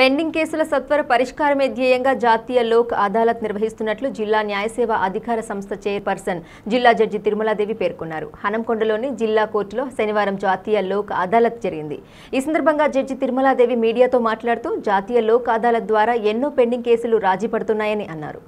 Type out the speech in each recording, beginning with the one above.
pending కేసుల సత్వర పరిష్కారమే ధ్యేయంగా జాతీయ లోక్ అదాలత్ నిర్వహిస్తున్నట్లు జిల్లా న్యాయసేవ అధికార సంస్థ చైర్పర్సన్ జిల్లా జడ్జి తిరుమలాదేవి పేర్కొన్నారు హనంకొండలోని జిల్లా కోర్టులో శనివారం జాతీయ లోక్ అదాలత్ జరిగింది ఈ సందర్భంగా జడ్జి తిరుమలాదేవి మీడియాతో మాట్లాడుతూ జాతీయ లోక్ అదాలత్ ద్వారా ఎన్నో పెండింగ్ కేసులు రాజీ పడుతున్నాయని అన్నారు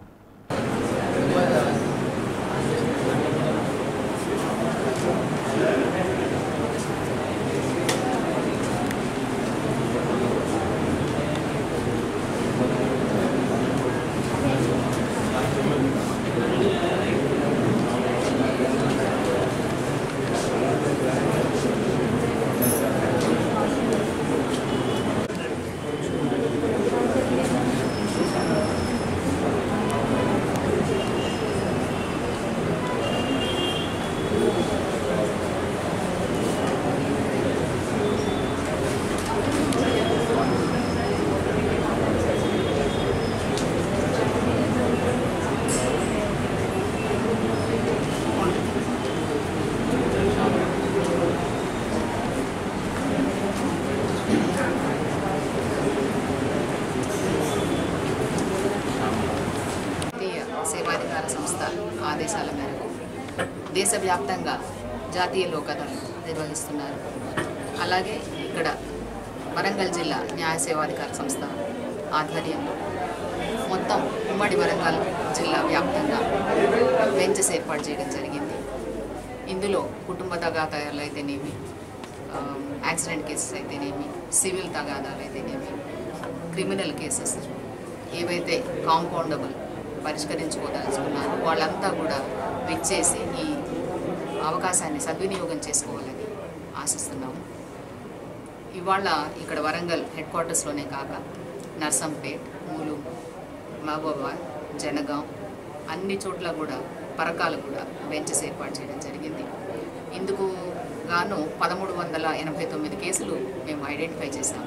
జాతీయ సేవాధికార సంస్థ ఆదేశాల మేరకు దేశవ్యాప్తంగా జాతీయ లోకదలు నిర్వహిస్తున్నారు అలాగే ఇక్కడ వరంగల్ జిల్లా న్యాయ సేవాధికార సంస్థ ఆధ్వర్యంలో మొత్తం ఉమ్మడి వరంగల్ జిల్లా వ్యాప్తంగా బెంచెస్ ఏర్పాటు చేయడం జరిగింది ఇందులో కుటుంబ తగాదాలు అయితేనేమి ఆ, యాక్సిడెంట్ కేసెస్ అయితేనేమి సివిల్ తగాదాలు అయితేనేమి క్రిమినల్ కేసెస్ ఏవైతే కాంపౌండబుల్ పరిష్కరించుకోదలుచుకున్నారో వాళ్ళంతా కూడా విచ్చేసి ఈ అవకాశాన్ని సద్వినియోగం చేసుకోవాలని ఆశిస్తున్నాము ఇవాళ ఇక్కడ వరంగల్ హెడ్ క్వార్టర్స్లోనే కాక నర్సంపేట్ మూలు మహబూబాబాద్ జనగాం అన్ని చోట్ల కూడా పరకాలు కూడా బెంచెస్ ఏర్పాటు చేయడం జరిగింది ఇందుకు గాను పదమూడు వందల ఎనభై తొమ్మిది కేసులు మేము ఐడెంటిఫై చేశాము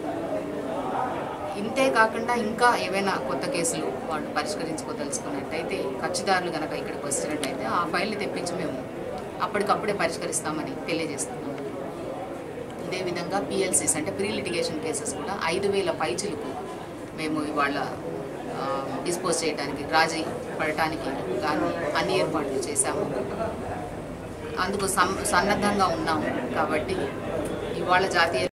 ఇంతే కాకుండా ఇంకా ఏవైనా కొత్త కేసులు వాళ్ళు పరిష్కరించుకోదలుచుకున్నట్టయితే కక్షిదారులు కనుక ఇక్కడికి వచ్చినట్టయితే ఆ ఫైల్ని తెప్పించి మేము అప్పటికప్పుడే పరిష్కరిస్తామని తెలియజేస్తున్నాము ఇదే విధంగా పిఎల్సీస్ అంటే ప్రీ లిటిగేషన్ కేసెస్ కూడా ఐదు వేల పైచులకు మేము ఇవాళ డిస్పోజ్ చేయడానికి రాజీ పడటానికి గాను అన్ని ఏర్పాట్లు చేశాము అందుకు సం సన్నద్ధంగా ఉన్నాము కాబట్టి ఇవాళ జాతీయ